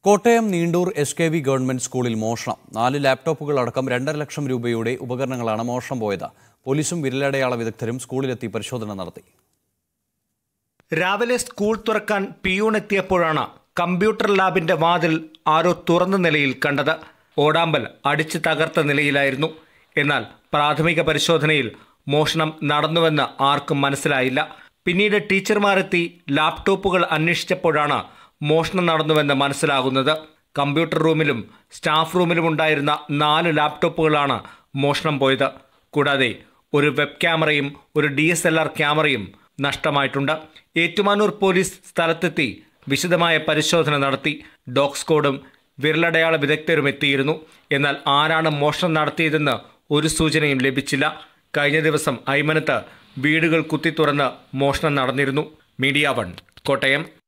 Kottayam Neendoor S K V government സ്കൂളിൽ മോഷണം നാല് ലാപ്ടോപ്പുകൾ അടക്കം രണ്ടര ലക്ഷം രൂപയുടെ ഉപകരണങ്ങളാണ് മോഷണം പോയത് പോലീസും വിരലടയാള വിദഗ്ധരും സ്കൂളിലെത്തി പരിശോധന നടത്തി രാവിലെ സ്കൂൾ തുറക്കാൻ പിയൂൺ എത്തിയപ്പോഴാണ് കമ്പ്യൂട്ടർ ലാബിന്റെ വാതിൽ ആരോ തുറന്ന നിലയിൽ കണ്ടത് ഓടാമ്പൽ അടിച്ചു തകർത്ത നിലയിലായിരുന്നു എന്നാൽ പ്രാഥമിക പരിശോധനയിൽ മോഷണം നടന്നുവെന്ന് ആർക്കും മനസ്സിലായില്ല പിന്നീട് ടീച്ചർമാരെത്തി ലാപ്ടോപ്പുകൾ അന്വേഷിച്ചപ്പോഴാണ് മോഷണം നടന്നുവെന്ന് മനസ്സിലാകുന്നത് കമ്പ്യൂട്ടർ റൂമിലും സ്റ്റാഫ് റൂമിലും ഉണ്ടായിരുന്ന നാല് ലാപ്ടോപ്പുകളാണ് മോഷണം പോയത് കൂടാതെ ഒരു വെബ് ക്യാമറയും ഒരു ഡി എസ് എൽ ആർ ക്യാമറയും നഷ്ടമായിട്ടുണ്ട് ഏറ്റുമാനൂർ പോലീസ് സ്ഥലത്തെത്തി വിശദമായ പരിശോധന നടത്തി ഡോഗ് സ്ക്വാഡും വിരലടയാള വിദഗ്ധരും എത്തിയിരുന്നു എന്നാൽ ആരാണ് മോഷണം നടത്തിയതെന്ന് ഒരു സൂചനയും ലഭിച്ചില്ല കഴിഞ്ഞ ദിവസം ഐമനത്ത് വീടുകൾ കുത്തി തുറന്ന് മോഷണം നടന്നിരുന്നു മീഡിയ വൺ കോട്ടയം